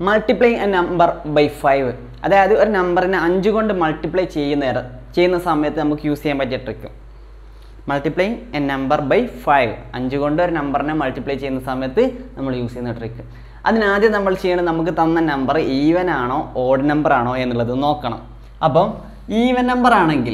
multiply a number by five അതായത് ഒരു നമ്പറിനെ അഞ്ച് കൊണ്ട് മൾട്ടിപ്ലൈ ചെയ്യുന്ന നേരം- ചെയ്യുന്ന സമയത്ത് നമുക്ക് യൂസ് ചെയ്യാൻ പറ്റിയ trick multiply a number by five അഞ്ച് കൊണ്ട് ഒരു നമ്പറിനെ മൾട്ടിപ്ലൈ ചെയ്യുന്ന സമയത്ത് നമ്മൾ യൂസ് ചെയ്യുന്ന ട്രിക്ക് അതിനാദ്യം നമ്മൾ ചെയ്യേണ്ടത് നമുക്ക് തന്ന നമ്പർ ഈവൻ ആണോ ഓഡ് നമ്പർ ആണോ എന്നുള്ളത് നോക്കണം അപ്പം ഈവൻ നമ്പർ ആണെങ്കിൽ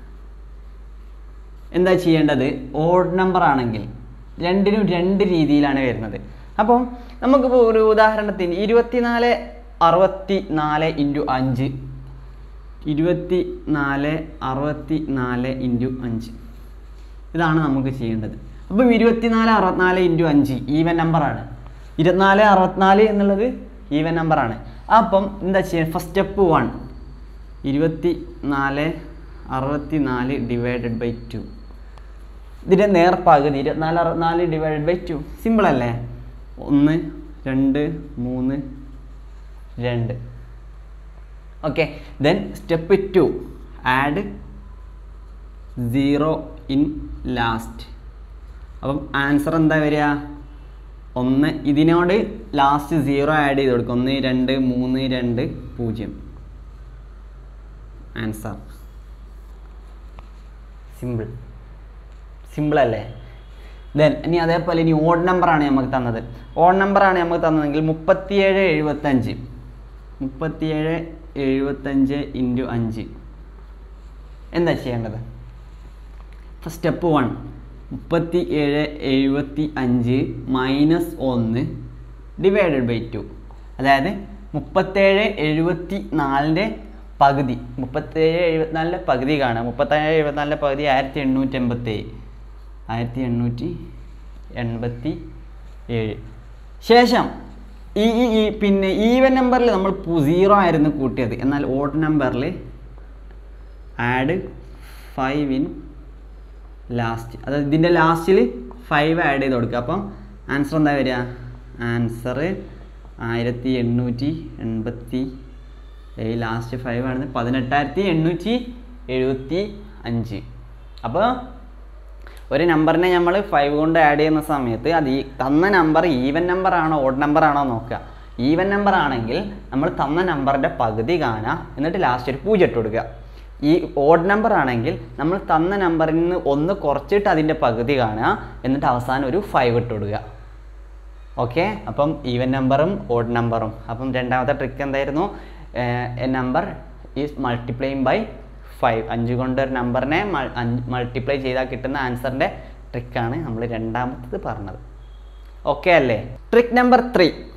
എന്താ ചെയ്യേണ്ടത് ഓഡ് നമ്പർ ആണെങ്കിൽ രണ്ടിനും രണ്ട് രീതിയിലാണ് വരുന്നത് അപ്പം നമുക്കിപ്പോൾ ഒരു ഉദാഹരണത്തിന് ഇരുപത്തിനാല് അറുപത്തി നാല് ഇൻറ്റു അഞ്ച് ഇരുപത്തി നാല് അറുപത്തി നാല് ഇൻറ്റു അഞ്ച് ഇതാണ് നമുക്ക് ചെയ്യേണ്ടത് അപ്പം ഇരുപത്തിനാല് അറുപത്തിനാല് ഇൻറ്റു അഞ്ച് ഈവൻ നമ്പറാണ് ഇരുപത്തിനാല് അറുപത്തിനാല് എന്നുള്ളത് ഈവൻ നമ്പറാണ് അപ്പം എന്താ ചെയ്യുക ഫസ്റ്റ് സ്റ്റെപ്പ് വൺ ഇരുപത്തി നാല് അറുപത്തി നാല് ഡിവൈഡഡ് ബൈ ടു ഇതിൻ്റെ നേർപ്പകുതി ഇരുപത്തിനാല് അറുപത്തിനാല് ഡിവൈഡഡ് ബൈ ടു സിമ്പിൾ അല്ലേ ഒന്ന് രണ്ട് മൂന്ന് രണ്ട് okay then step two add zero in last അപ്പം ആൻസർ എന്താ വരിക ഒന്ന് ഇതിനോട് ലാസ്റ്റ് സീറോ ആഡ് ചെയ്ത് കൊടുക്കും ഒന്ന് രണ്ട് മൂന്ന് രണ്ട് പൂജ്യം ആൻസർ സിമ്പിൾ സിമ്പിൾ അല്ലേ ദെൻ ഇനി അതേപോലെ ഇനി ഓഡ് നമ്പറാണ് നമുക്ക് തന്നത് ഓഡ് നമ്പറാണ് നമുക്ക് തന്നതെങ്കിൽ മുപ്പത്തിയേഴ് എഴുപത്തഞ്ച് മുപ്പത്തിയേഴ് എഴുപത്തഞ്ച് ഇൻറ്റു അഞ്ച് എന്താ ചെയ്യേണ്ടത് ഫസ്റ്റ് സ്റ്റെപ്പ് വൺ മുപ്പത്തി ഏഴ് എഴുപത്തി അഞ്ച് മൈനസ് ഒന്ന് ഡിവൈഡഡ് ബൈ ടു അതായത് മുപ്പത്തേഴ് എഴുപത്തി നാലിൻ്റെ പകുതി മുപ്പത്തേഴ് എഴുപത്തിനാലിൻ്റെ പകുതി കാണാം മുപ്പത്തേഴ് എഴുപത്തിനാലിൻ്റെ പകുതി ആയിരത്തി എണ്ണൂറ്റി എൺപത്തേഴ് ആയിരത്തി എണ്ണൂറ്റി എൺപത്തി ഏഴ് ശേഷം ഈ ഈ ഈ പിന്നെ ഈവൻ നമ്പറിൽ നമ്മൾ സീറോ ആയിരുന്നു കൂട്ടിയത് എന്നാൽ ഓഡ് നമ്പറിൽ ആഡ് ഫൈവ് ഇൻ ലാസ്റ്റ് അതായത് ഇതിൻ്റെ ലാസ്റ്റിൽ ഫൈവ് ആഡ് ചെയ്ത് കൊടുക്കുക അപ്പം ആൻസർ എന്താ വരിക ആൻസർ ആയിരത്തി എണ്ണൂറ്റി എൺപത്തി ഏഴ് ലാസ്റ്റ് ഫൈവ് ആണ് പതിനെട്ടായിരത്തി എണ്ണൂറ്റി എഴുപത്തി അഞ്ച് അപ്പോൾ ഒരു നമ്പറിനെ നമ്മൾ ഫൈവ് കൊണ്ട് ആഡ് ചെയ്യുന്ന സമയത്ത് അത് ഈ തന്ന നമ്പർ ഈവൻ നമ്പർ ആണോ ഓഡ് നമ്പർ ആണോ നോക്കുക ഈവൻ നമ്പർ ആണെങ്കിൽ നമ്മൾ തന്ന നമ്പറിൻ്റെ പകുതി കാണുക എന്നിട്ട് ലാസ്റ്റ് ഒരു പൂജ്യം ഇട്ട് കൊടുക്കുക ഈ ഓഡ് നമ്പർ ആണെങ്കിൽ നമ്മൾ തന്ന നമ്പറിൽ നിന്ന് ഒന്ന് കുറച്ചിട്ട് അതിൻ്റെ പകുതി കാണുക എന്നിട്ട് അവസാനം ഒരു ഫൈവ് ഇട്ട് കൊടുക്കുക ഓക്കെ അപ്പം ഈവൻ നമ്പറും ഓഡ് നമ്പറും അപ്പം രണ്ടാമത്തെ ട്രിക്ക് എന്തായിരുന്നു a number is multiplying by five അഞ്ച് കൊണ്ട് ഒരു നമ്പറിനെ മൾട്ടിപ്ലൈ ചെയ്താൽ കിട്ടുന്ന ആൻസറിൻ്റെ ട്രിക്കാണ് നമ്മൾ രണ്ടാമത്തത് പറഞ്ഞത് ഓക്കെ അല്ലേ ട്രിക്ക് നമ്പർ ത്രീ